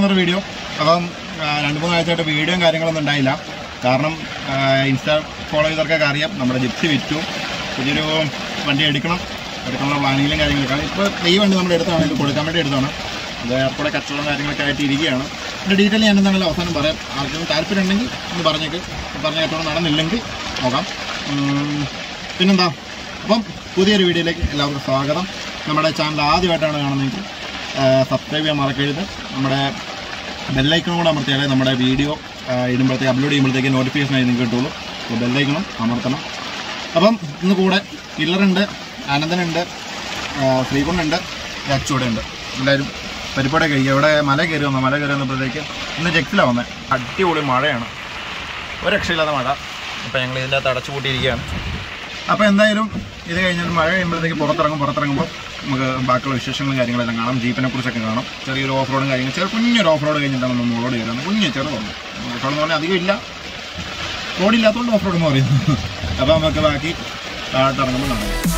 എന്നൊരു വീഡിയോ അപ്പം ആ, രണ്ട് മൂന്ന് ആഴ്ചയായിട്ട് വീഡിയോയും കാര്യങ്ങളൊന്നും ഉണ്ടായില്ല കാരണം ആ, ഇൻസ്റ്റാ ഫോളോ ചെയ്തവർക്കൊക്കെ അറിയാം നമ്മുടെ ജിപ്സി വിറ്റു പുതിയൊരു വണ്ടി എടുക്കണം എടുക്കാനുള്ള പ്ലാനിങ്ങിലും കാര്യങ്ങളൊക്കെ ഇപ്പോൾ ഈ വണ്ടി നമ്മൾ എടുത്താണ് ഇത് കൊടുക്കാൻ വേണ്ടി എടുത്താണ് ഇത് എയർപോർട്ട് കച്ചവടം കാര്യങ്ങളൊക്കെ ആയിട്ട് ഇരിക്കുകയാണ് ഇതിൻ്റെ ഡീറ്റെയിൽ ഞാൻ എന്താണെങ്കിലും അവസാനം പറയാം ആർക്കും താല്പര്യം ഉണ്ടെങ്കിൽ ഒന്ന് പറഞ്ഞേക്ക് പറഞ്ഞ കച്ചവടം നടന്നില്ലെങ്കിൽ നോക്കാം ഉം, പിന്നെന്താ അപ്പം പുതിയൊരു വീഡിയോയിലേക്ക് എല്ലാവർക്കും സ്വാഗതം നമ്മുടെ ചാനൽ ആദ്യമായിട്ടാണ് കാണുന്നതെങ്കിൽ സബ്സ്ക്രൈബ് ചെയ്യാൻ മറക്കരുത് നമ്മുടെ ബെല്ലൈക്കണും കൂടെ അമർത്തിയാലേ നമ്മുടെ വീഡിയോ ഇടുമ്പോഴത്തേക്ക് അപ്ലോഡ് ചെയ്യുമ്പോഴത്തേക്ക് നോട്ടിഫിക്കേഷനായി നിങ്ങൾക്ക് കിട്ടുള്ളൂ അപ്പോൾ ബെല്ലൈക്കണം അമർത്തണം അപ്പം ഇന്ന് കൂടെ കില്ലറുണ്ട് ആനന്ദനുണ്ട് ശ്രീകുണ്ടുണ്ട് അച്ചൂടെ ഉണ്ട് എല്ലാവരും പരിപാടി കഴിക്കുക ഇവിടെ മല കയറി വന്നു മല കയറി വന്നപ്പോഴത്തേക്ക് ഇന്ന് ജെക്സിലാണ് വന്നത് അടിപൊളി മഴയാണ് ഒരു രക്ഷയില്ലാത്ത മഴ അപ്പോൾ ഞങ്ങൾ ഇതിൻ്റെ അകത്ത് അടച്ചു കൂട്ടിയിരിക്കുകയാണ് അപ്പോൾ എന്തായാലും ഇത് കഴിഞ്ഞാൽ മഴ കഴിയുമ്പോഴത്തേക്ക് പുറത്തിറങ്ങും പുറത്തിറങ്ങുമ്പോൾ നമുക്ക് ബാക്കിയുള്ള വിശേഷങ്ങളും കാര്യങ്ങളെല്ലാം കാണാം ജീപ്പിനെ കുറിച്ചൊക്കെ കാണാം ചെറിയൊരു ഓഫ് റോഡും കാര്യങ്ങൾ ചെറിയ കുഞ്ഞൊരു ഓഫ് റോഡ് കഴിഞ്ഞിട്ടാണ് നമ്മൾ മുകളോട് കയറുന്നത് കുഞ്ഞ് ചെറുതുണ്ട് ഓഫ് റോഡ് എന്ന് പറഞ്ഞാൽ അധികം ഇല്ല റോഡില്ലാത്തതുകൊണ്ട് ഓഫ് റോഡ് എന്ന് പറയുന്നു അപ്പോൾ നമുക്ക് ബാക്കി താഴോട്ടിറങ്ങുമ്പോൾ കാണാം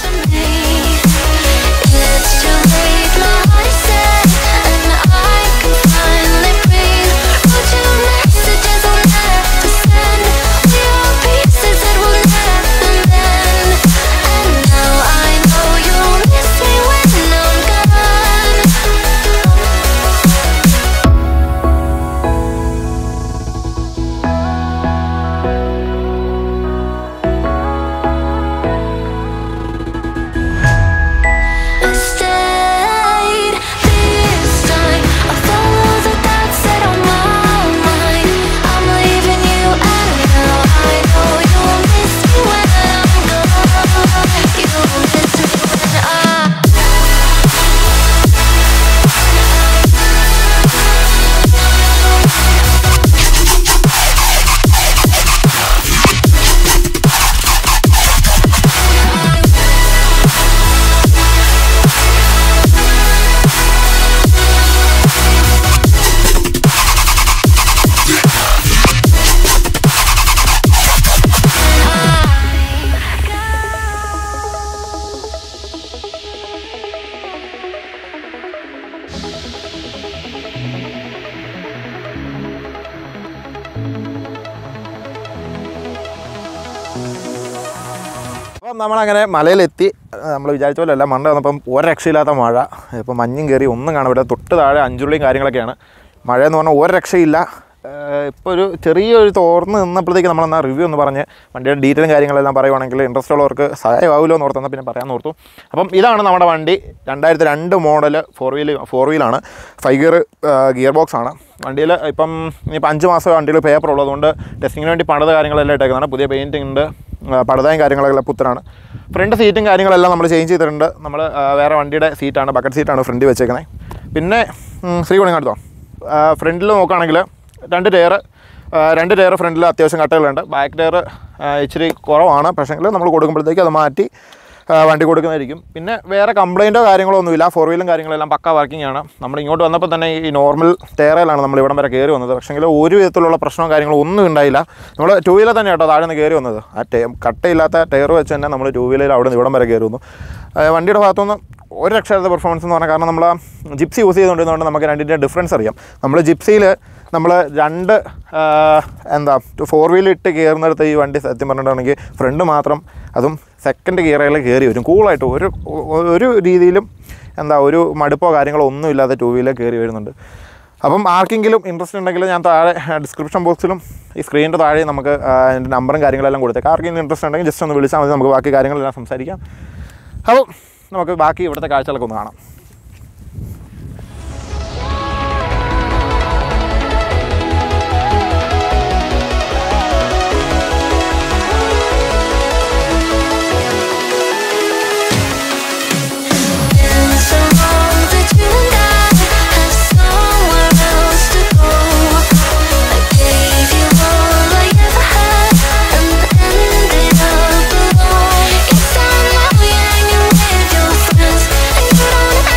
It's too late, my heart says, and I can finally breathe. Wrote you messages I left to send. We are pieces that will never mend. And now I know you'll miss me when I'm gone. I stayed this time. I follow the thoughts that on my mind. I'm leaving you, and now I know you'll miss me when I'm gone. You'll miss me when I. അപ്പം നമ്മളങ്ങനെ മലയിലെത്തി നമ്മൾ വിചാരിച്ച പോലെ അല്ല മണ്ട വന്നപ്പം ഒരു രക്ഷയില്ലാത്ത മഴ ഇപ്പം മഞ്ഞും കയറി ഒന്നും കാണാൻ പറ്റില്ല തൊട്ട് താഴെ അഞ്ചുള്ളിയും കാര്യങ്ങളൊക്കെയാണ് മഴ എന്ന് പറഞ്ഞാൽ ഒരു രക്ഷയില്ല ഇപ്പോൾ ഒരു ചെറിയൊരു തോർന്ന് നിന്നപ്പോഴത്തേക്ക് നമ്മളെന്നാ റിവ്യൂ എന്ന് പറഞ്ഞ് വണ്ടിയുടെ ഡീറ്റെയിലും കാര്യങ്ങളെല്ലാം പറയുവാണെങ്കിൽ ഇൻട്രസ്റ്റ് ഉള്ളവർക്ക് സഹായമാവുമല്ലോ എന്ന് ഓർത്തെന്നാൽ പിന്നെ പറയാൻ ഓർത്തു അപ്പം ഇതാണ് നമ്മുടെ വണ്ടി രണ്ടായിരത്തി രണ്ട് മോഡൽ ഫോർ വീൽ ഫോർ വീലാണ് ഫൈവ് ഗിയർ ഗിയർ ബോക്സ് ആണ് വണ്ടിയിൽ ഇപ്പം ഇനിയിപ്പോൾ അഞ്ച് മാസം വണ്ടിയിൽ പേപ്പർ ഉള്ളതുകൊണ്ട് ടെസ്റ്റിങ്ങിന് വേണ്ടി പണിത കാര്യങ്ങളെല്ലാം ഇട്ടേക്കുന്നതാണ് പുതിയ പെയിൻറ്റിംഗ് ഉണ്ട് ആ, പടുതായും കാര്യങ്ങളെല്ലാം പുത്തനാണ് ഫ്രണ്ട് സീറ്റും കാര്യങ്ങളെല്ലാം നമ്മൾ ചേഞ്ച് ചെയ്തിട്ടുണ്ട് നമ്മൾ ആ, വേറെ വണ്ടിയുടെ സീറ്റാണ് ബക്കറ്റ് സീറ്റാണ് ഫ്രണ്ടിൽ വെച്ചേക്കുന്നത് പിന്നെ ശ്രീകുണി അടുത്തോ ഫ്രണ്ടിൽ നോക്കുകയാണെങ്കിൽ രണ്ട് ടയർ രണ്ട് ടയർ ഫ്രണ്ടിൽ അത്യാവശ്യം കട്ടകളുണ്ട് ബാക്ക് ടയർ ഇച്ചിരി കുറവാണ് പക്ഷേങ്കിൽ നമ്മൾ കൊടുക്കുമ്പോഴത്തേക്ക് അത് മാറ്റി ആ, വണ്ടി കൊടുക്കുന്നതായിരിക്കും പിന്നെ വേറെ കംപ്ലൈൻറ്റോ കാര്യങ്ങളോ ഒന്നുമില്ല ഫോർ വീലും കാര്യങ്ങളെല്ലാം പക്ക വർക്കിംഗ് ആണ് നമ്മൾ ഇങ്ങോട്ട് വന്നപ്പോൾ തന്നെ ഈ നോർമൽ ടയറിലാണ് നമ്മൾ ഇവിടം വരെ കയറി വന്നത് പക്ഷേങ്കിൽ ഒരു വിധത്തിലുള്ള പ്രശ്നവും കാര്യങ്ങളോ ഒന്നും ഉണ്ടായില്ല നമ്മൾ ടൂ വീലർ തന്നെ കേട്ടോ താഴെ നിന്ന് കയറി വന്നത് ആ ടേ കട്ടയില്ലാത്ത ടയർ വെച്ച് തന്നെ നമ്മൾ ടൂ വീലർ അവിടെ നിന്ന് ഇവിടം വരെ കയറി വന്നു ആ, വണ്ടിയുടെ ഭാഗത്തുനിന്ന് ഒരു രക്ഷാർത്ഥ പെർഫോമൻസ് എന്ന് പറഞ്ഞാൽ കാരണം നമ്മൾ ജിപ്സി യൂസ് ചെയ്തുകൊണ്ടിരുന്നതുകൊണ്ട് നമുക്ക് രണ്ടിൻ്റെ ഡിഫറൻസ് അറിയാം നമ്മൾ ജിപ്സിയിൽ നമ്മൾ രണ്ട് ആ, എന്താ ഫോർ വീൽ ഇട്ട് കയറുന്നിടത്ത് ഈ വണ്ടി സത്യം പറഞ്ഞിട്ടുണ്ടെങ്കിൽ ഫ്രണ്ട് മാത്രം അതും സെക്കൻഡ് ഗിയറിൽ കയറി വരും കൂളായിട്ട് ഒരു ഒരു രീതിയിലും എന്താ ഒരു മടുപ്പോ കാര്യങ്ങളോ ഒന്നും ഇല്ലാതെ ടൂ വീലർ കയറി വരുന്നുണ്ട് അപ്പം ആർക്കെങ്കിലും ഇൻട്രസ്റ്റ് ഉണ്ടെങ്കിൽ ഞാൻ താഴെ ഡിസ്ക്രിപ്ഷൻ ബോക്സിലും ഈ സ്ക്രീനിൻ്റെ താഴെ നമുക്ക് ആ, എൻ്റെ നമ്പറും കാര്യങ്ങളെല്ലാം കൊടുത്തേക്കാം ആർക്കെങ്കിലും ഇൻട്രസ്റ്റ് ഉണ്ടെങ്കിൽ ജസ്റ്റ് ഒന്ന് വിളിച്ചാൽ മതി നമുക്ക് ബാക്കി കാര്യങ്ങളെല്ലാം സംസാരിക്കാം അപ്പോൾ നമുക്ക് ബാക്കി ഇവിടുത്തെ കാഴ്ചകളൊക്കെ ഒന്ന് കാണാം Been so long that you and I have somewhere else to go. I gave you all I ever had and ended up alone. It's time now you're hanging with your friends, and you don't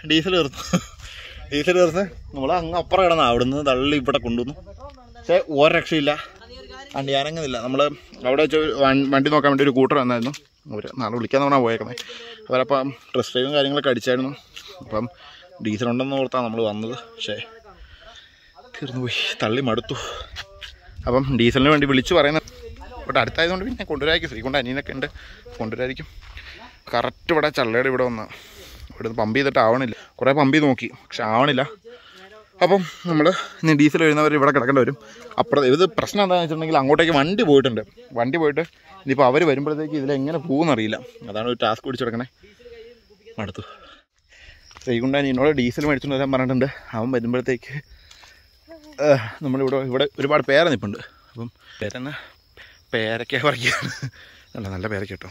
diesel തീർന്നു diesel തീർന്ന് നമ്മൾ അങ്ങ് അപ്പുറം കിടന്ന് അവിടുന്ന് തള്ളി ഇവിടെ കൊണ്ടുവന്നു പക്ഷേ ഒരു രക്ഷയില്ല വണ്ടി ഇറങ്ങുന്നില്ല നമ്മൾ അവിടെ വെച്ച് വൺ- വണ്ടി നോക്കാൻ വേണ്ടി ഒരു കൂട്ടർ വന്നായിരുന്നു അവർ നാളെ വിളിക്കാന്ന് പറഞ്ഞാൽ പോയേക്കുന്നത് അവരപ്പം ടെസ്റ്റ് ഡ്രൈവും കാര്യങ്ങളൊക്കെ അടിച്ചായിരുന്നു അപ്പം ഡീസൽ ഉണ്ടെന്ന് ഓർത്താണ് നമ്മൾ വന്നത് പക്ഷേ തീർന്നു പോയി തള്ളി മടുത്തു അപ്പം ഡീസലിന് വേണ്ടി വിളിച്ച് പറയുന്നത് ഇവിടെ അടുത്തായതുകൊണ്ട് പിന്നെ കൊണ്ടുവരായിരിക്കും ശ്രീകൊണ്ട് അനിയനൊക്കെ ഉണ്ട് കൊണ്ടുവരായിരിക്കും കറക്റ്റ് ഇവിടെ ചള്ളയുടെ ഇവിടെ വന്ന് ഇവിടെ പമ്പ് ചെയ്തിട്ട് ആവണില്ല കുറേ പമ്പ് ചെയ്ത് നോക്കി പക്ഷെ ആവണില്ല അപ്പം നമ്മൾ ഇനി ഡീസൽ വരുന്നവർ ഇവിടെ കിടക്കേണ്ടി വരും അപ്പുറം ഇത് പ്രശ്നം എന്താണെന്ന് വെച്ചിട്ടുണ്ടെങ്കിൽ അങ്ങോട്ടേക്ക് വണ്ടി പോയിട്ടുണ്ട് വണ്ടി പോയിട്ട് ഇനിയിപ്പോൾ അവർ വരുമ്പോഴത്തേക്ക് ഇതിലെങ്ങനെ പോകുമെന്നറിയില്ല അതാണ് ഒരു ടാസ്ക് പിടിച്ചെടുക്കണേ അടുത്തു ശ്രീകുണ്ടാൻ എന്നോട് ഡീസൽ മേടിച്ചുകൊണ്ട് വരാൻ പറഞ്ഞിട്ടുണ്ട് അവൻ വരുമ്പോഴത്തേക്ക് ഏഹ്, നമ്മളിവിടെ ഇവിടെ ഒരുപാട് പേര നിൽപ്പുണ്ട് അപ്പം പേരെന്നെ പേരക്ക പറിക്കുകയാണ് നല്ല നല്ല പേരക്ക കേട്ടോ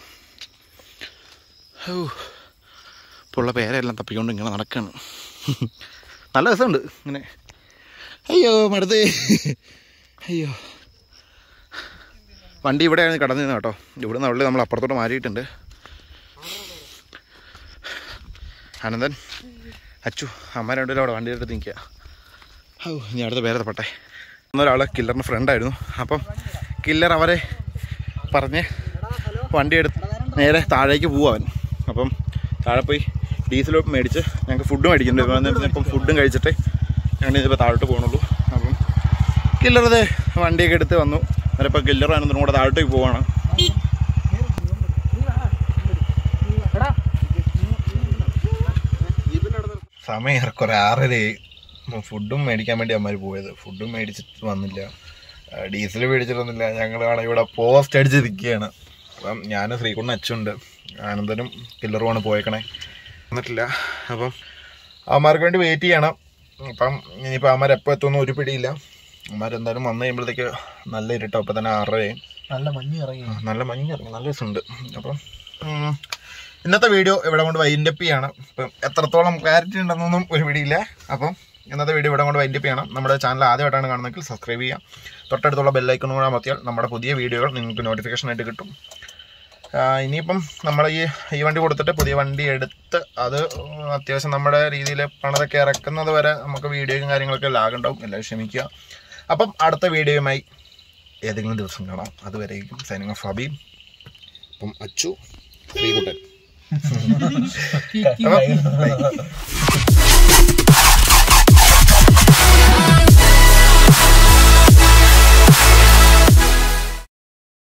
ഓ ഇപ്പോൾ ഉള്ള പേരെല്ലാം തപ്പിക്കൊണ്ട് ഇങ്ങനെ നടക്കുകയാണ് നല്ല രസമുണ്ട് ഇങ്ങനെ അയ്യോ മടുത്തേ അയ്യോ വണ്ടി ഇവിടെയാണ് കടന്നിരുന്നത് കേട്ടോ ഇവിടെ നിന്ന് നമ്മൾ അപ്പുറത്തോട്ട് മാറിയിട്ടുണ്ട് അനന്തൻ അച്ചു അമ്മ രണ്ടുപേരും അവിടെ വണ്ടി എടുത്ത് നിൽക്കുക ഓ ഇനി അടുത്ത പേരെ തപ്പട്ടെ ഒരാൾ കില്ലറിൻ്റെ ഫ്രണ്ടായിരുന്നു അപ്പം കില്ലർ അവരെ പറഞ്ഞ് വണ്ടി എടുത്ത് നേരെ താഴേക്ക് പോവും അവൻ അപ്പം താഴെ പോയി ഡീസൽ മേടിച്ച് ഞങ്ങൾക്ക് ഫുഡ് മേടിക്കുന്നുണ്ട് ഇപ്പം ഫുഡും കഴിച്ചിട്ട് ഞങ്ങൾ ഇതിപ്പോൾ താഴോട്ട് പോകണുള്ളൂ അപ്പം കില്ലറത് വണ്ടിയൊക്കെ എടുത്ത് വന്നു അന്നേരം ഇപ്പോൾ കില്ലർ ആനന്ദനും കൂടെ താഴോട്ടേക്ക് പോവാണ് സമയം ഏറെക്കുറെ ആറരയായി ഫുഡും മേടിക്കാൻ വേണ്ടി അമ്മമാർ പോയത് ഫുഡും മേടിച്ചിട്ട് വന്നില്ല ഡീസൽ മേടിച്ചിട്ടൊന്നുമില്ല ഞങ്ങളാണ് ഇവിടെ പോസ്റ്റ് അടിച്ച് നിൽക്കുകയാണ് അപ്പം ഞാൻ ശ്രീകുണ്ണ അച്ഛനുണ്ട് ആനന്ദനും കില്ലറുമാണ് പോയേക്കണേ വന്നിട്ടില്ല അപ്പം അവന്മാർക്ക് വേണ്ടി വെയിറ്റ് ചെയ്യണം അപ്പം ഇനിയിപ്പോൾ അവന്മാർ എപ്പോൾ എത്തുമെന്ന് ഒരു പിടിയില്ല അവന്മാർ എന്തായാലും വന്നു കഴിയുമ്പോഴത്തേക്ക് നല്ല ഇരുട്ടോ അപ്പം തന്നെ ആറരയായി നല്ല മഞ്ഞ് ഇറങ്ങി ആ, നല്ല മഞ്ഞ് ഇറങ്ങി നല്ല രസമുണ്ട് അപ്പം ഉം, ഇന്നത്തെ വീഡിയോ ഇവിടെ കൊണ്ട് വൈൻഡപ്പ് ചെയ്യണം ഇപ്പം എത്രത്തോളം ക്ലാരിറ്റി ഉണ്ടെന്നൊന്നും ഒരു പിടിയില്ല അപ്പം ഇന്നത്തെ വീഡിയോ ഇവിടെ കൊണ്ട് വൈൻഡപ്പ് ചെയ്യണം നമ്മുടെ ചാനൽ ആദ്യമായിട്ടാണ് കാണുന്നതെങ്കിൽ സബ്സ്ക്രൈബ് ചെയ്യാം തൊട്ടടുത്തുള്ള ബെല്ലൈക്കൺ കൂടെ അമർത്തിയാൽ നമ്മുടെ പുതിയ വീഡിയോകൾ നിങ്ങൾക്ക് നോട്ടിഫിക്കേഷൻ ആയിട്ട് കിട്ടും ആ, ഇനിയിപ്പം നമ്മൾ ഈ ഈ വണ്ടി കൊടുത്തിട്ട് പുതിയ വണ്ടി എടുത്ത് അത് അത്യാവശ്യം നമ്മുടെ രീതിയിൽ പണതൊക്കെ ഇറക്കുന്നത് വരെ നമുക്ക് വീഡിയോയും കാര്യങ്ങളൊക്കെ ലാഗ് ഉണ്ടാവും എല്ലാവരും ക്ഷമിക്കുക അപ്പം അടുത്ത വീഡിയോയുമായി ഏതെങ്കിലും ദിവസം കാണാം അതുവരേക്കും സൈനിങ് ഓഫ് ഹബീബ് അപ്പം അച്ചു ശ്രീകുട്ടൻ അപ്പം ബൈ.